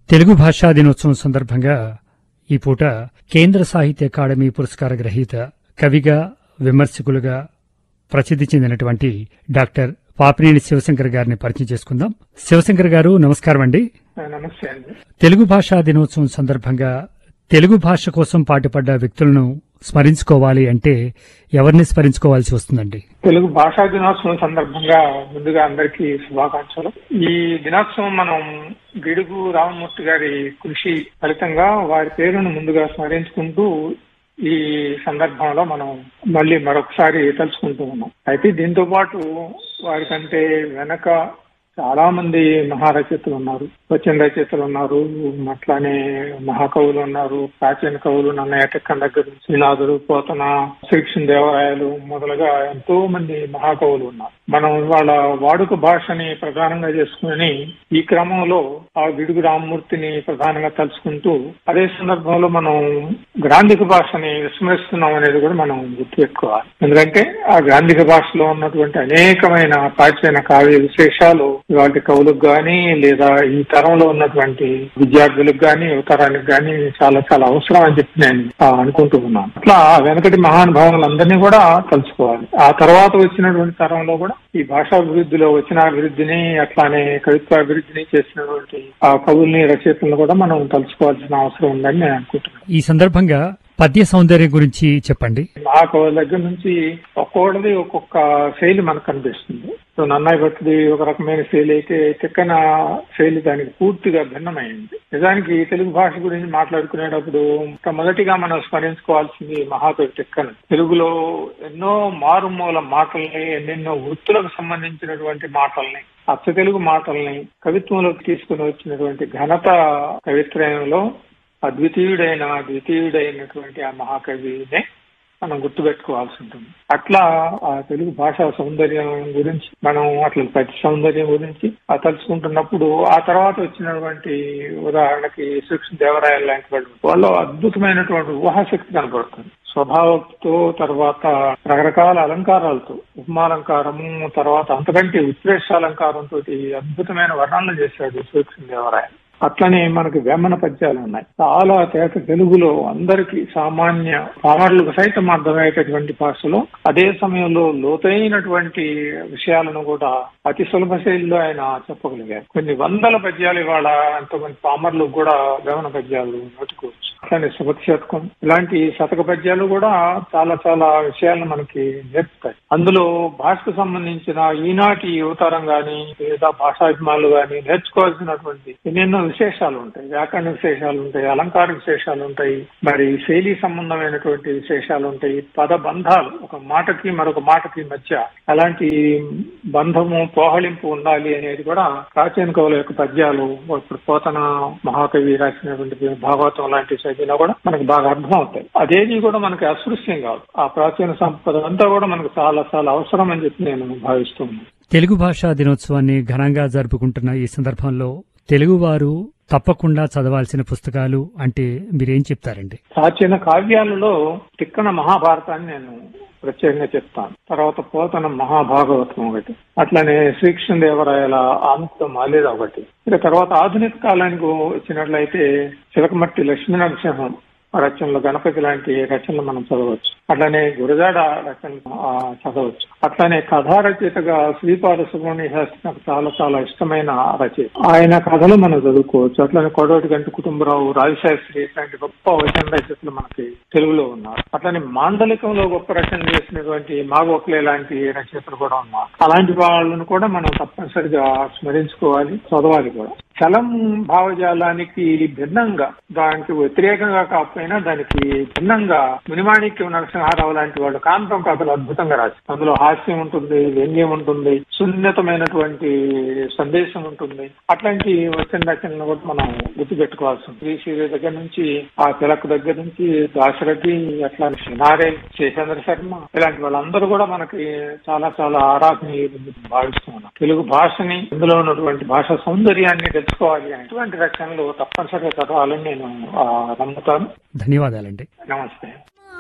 తెలుగు భాషా దినోత్సవం సందర్భంగా ఈ పూట కేంద్ర సాహిత్య అకాడమీ పురస్కార గ్రహీత కవిగా విమర్శకులుగా ప్రసిద్ధి చెందినటువంటి డాక్టర్ పాపినేని శివశంకర్ గారిని పరిచయం చేసుకుందాం శివశంకర్ గారు నమస్కారం అండి నమస్తే అండి తెలుగు భాషా దినోత్సవం సందర్భంగా తెలుగు భాష కోసం పాటుపడ్డ వ్యక్తులను స్మరించుకోవాలి అంటే ఎవరిని స్మరించుకోవాల్సి వస్తుందండి తెలుగు భాషా దినోత్సవం సందర్భంగా ముందుగా అందరికీ శుభాకాంక్షలు ఈ దినోత్సవం మనం గిడుగు రామమూర్తి గారి కృషి ఫలితంగా వారి పేరును ముందుగా స్మరించుకుంటూ ఈ సందర్భంలో మనం మళ్ళీ మరొకసారి తలుచుకుంటూ ఉన్నాం అయితే దీంతో పాటు వారికంటే వెనక చాలా మంది మహారచయితలు ఉన్నారు వచ్చిన రచయితలు ఉన్నారు అట్లానే మహాకవులు ఉన్నారు ప్రాచీన కవులు నన్నయ్య టెక్కన్ దగ్గర నుంచి శ్రీనాథుడు పోతన శ్రీకృష్ణ దేవరాయలు మొదలుగా ఎంతో మంది మహాకవులు ఉన్నారు మనం వాళ్ళ వాడుక భాషని ప్రధానంగా చేసుకుని ఈ క్రమంలో ఆ విడుగు రామమూర్తిని ప్రధానంగా తలుచుకుంటూ అదే సందర్భంలో మనం గ్రాంధిక భాషని విస్మరిస్తున్నాం అనేది కూడా మనం గుర్తుపెట్టుకోవాలి ఎందుకంటే ఆ గ్రాంధిక భాషలో ఉన్నటువంటి అనేకమైన ప్రాచీన కావ్య విశేషాలు ఇవాటి కవులకు గాని లేదా ఈ తరంలో ఉన్నటువంటి విద్యార్థులకు గాని యువతరానికి గాని చాలా చాలా అవసరం అని చెప్పి నేను ఆ, అనుకుంటూ ఉన్నాను అట్లా వెనకటి మహానుభావులందరినీ కూడా తలుచుకోవాలి ఆ తర్వాత వచ్చినటువంటి తరంలో కూడా ఈ భాషాభివృద్ధిలో వచ్చిన అభివృద్ధిని అట్లానే కవిత్వ అభివృద్ధిని చేసినటువంటి ఆ కవుల్ని రచయితలను కూడా మనం తలుచుకోవాల్సిన అవసరం ఉందని నేను అనుకుంటున్నాను ఈ సందర్భంగా పద్య సౌందర్యం గురించి చెప్పండి మహాకవుల దగ్గర నుంచి ఒక్కొక్కటిది ఒక్కొక్క శైలి మనకు కనిపిస్తుంది సో నన్నయ్య భక్తుడి ఒక రకమైన శైలి అయితే తిక్కన శైలి దానికి పూర్తిగా భిన్నమైంది నిజానికి తెలుగు భాష గురించి మాట్లాడుకునేటప్పుడు మొదటిగా మనం స్మరించుకోవాల్సింది మహాకవి తిక్కన తెలుగులో ఎన్నో మారుమూల మాటల్ని ఎన్నెన్నో వృత్తులకు సంబంధించినటువంటి మాటల్ని అచ్చ తెలుగు మాటల్ని కవిత్వంలోకి తీసుకుని వచ్చినటువంటి ఘనత కవిత్రయంలో అద్వితీయుడైన ద్వితీయుడైనటువంటి ఆ మహాకవినే మనం గుర్తుపెట్టుకోవాల్సి ఉంటుంది అట్లా ఆ తెలుగు భాషా సౌందర్యం గురించి మనం అట్లా ప్రతి సౌందర్యం గురించి ఆ తలుచుకుంటున్నప్పుడు ఆ తర్వాత వచ్చినటువంటి ఉదాహరణకి శ్రీకృష్ణ దేవరాయలు లాంటి వాళ్ళు వాళ్ళు అద్భుతమైనటువంటి ఊహాశక్తి కనబడుతుంది స్వభావంతో తర్వాత రకరకాల అలంకారాలతో ఉపమాలంకారము తర్వాత అంతకంటే ఉత్ప్రేషాలంకారంతో అద్భుతమైన వర్ణనలు చేశాడు శ్రీకృష్ణ దేవరాయలు అట్లనే మనకి వేమన పద్యాలు ఉన్నాయి చాలా తేట తెలుగులో అందరికి సామాన్య పామరులకు సైతం అర్థమయ్యేటటువంటి భాషలో అదే సమయంలో లోతైనటువంటి విషయాలను కూడా అతి సులభ శైలిలో ఆయన చెప్పగలిగారు కొన్ని వందల పద్యాలు ఇవాళ ఎంతమంది పామర్లకు కూడా వేమన పద్యాలు నోటుకోవచ్చు అట్లానే సుగతి శతకం ఇలాంటి శతక పద్యాలు కూడా చాలా చాలా విషయాలను మనకి నేర్పుతాయి అందులో భాషకు సంబంధించిన ఈనాటి యువతరం గాని లేదా భాషాభిమానులు గాని నేర్చుకోవాల్సినటువంటి ఎన్నెన్నో విశేషాలు ఉంటాయి వ్యాకరణ విశేషాలు ఉంటాయి అలంకార విశేషాలు ఉంటాయి మరి శైలి సంబంధమైనటువంటి విశేషాలు ఉంటాయి పద బంధాలు ఒక మాటకి మరొక మాటకి మధ్య అలాంటి బంధము పోహళింపు ఉండాలి అనేది కూడా ప్రాచీన కవుల యొక్క పద్యాలు ఇప్పుడు పోతన మహాకవి రాసినటువంటి భాగవతం లాంటి చదివినా కూడా మనకు బాగా అర్థం అవుతాయి అదేది కూడా మనకి అస్పృశ్యం కాదు ఆ ప్రాచీన సంపద అంతా కూడా మనకు చాలా చాలా అవసరం అని చెప్పి నేను భావిస్తున్నాను తెలుగు భాషా దినోత్సవాన్ని ఘనంగా జరుపుకుంటున్న ఈ సందర్భంలో తెలుగువారు తప్పకుండా చదవాల్సిన పుస్తకాలు అంటే మీరేం చెప్తారండి ప్రాచీన కావ్యాలలో తిక్కన మహాభారతాన్ని నేను ప్రత్యేకంగా చెప్తాను తర్వాత పోతన మహాభాగవతం ఒకటి అట్లనే శ్రీకృష్ణ దేవరాయల ఆముక్త మాలేద ఒకటి ఇక తర్వాత ఆధునిక కాలానికి వచ్చినట్లయితే చిలకమట్టి లక్ష్మీ నరసింహం రచనలు గణపతి లాంటి రచనలు మనం చదవచ్చు అట్లనే గురజాడ రచనలు ఆ, చదవచ్చు అట్లనే కథా రచయితగా శ్రీపాద సుబ్రహ్మణ్య శాస్త్రి నాకు చాలా చాలా ఇష్టమైన రచయిత ఆయన కథలు మనం చదువుకోవచ్చు అట్లనే కొడవటి గంటి కుటుంబరావు రాజశాస్త్రి ఇట్లాంటి గొప్ప వచన రచయితలు మనకి తెలుగులో ఉన్నారు అట్లనే మాండలికంలో గొప్ప రచన చేసినటువంటి మాగోక్లే లాంటి రచయితలు కూడా ఉన్నారు అలాంటి వాళ్ళను కూడా మనం తప్పనిసరిగా స్మరించుకోవాలి చదవాలి కూడా చలం భావజాలానికి భిన్నంగా దానికి వ్యతిరేకంగా కాకపోయినా దానికి భిన్నంగా మునిమాణిక్యం నరసింహారావు లాంటి వాళ్ళు కాంతం కథలు అద్భుతంగా రాసి అందులో హాస్యం ఉంటుంది వ్యంగ్యం ఉంటుంది సున్నితమైనటువంటి సందేశం ఉంటుంది అట్లాంటి వచ్చిన రచనలు కూడా మనం గుర్తుపెట్టుకోవాల్సి ఉంది శ్రీశ్రీ దగ్గర నుంచి ఆ తిలక్ దగ్గర నుంచి దాశరథి అట్లా సినారే శేషేంద్ర శర్మ ఇలాంటి వాళ్ళందరూ కూడా మనకి చాలా చాలా ఆరాధనీయులు భావిస్తున్నాం తెలుగు భాషని ఇందులో ఉన్నటువంటి భాషా సౌందర్యాన్ని తెలుసుకోవాలి అనేటువంటి రచనలు తప్పనిసరిగా చదవాలని నేను ఆ, నమ్ముతాను ధన్యవాదాలండి నమస్తే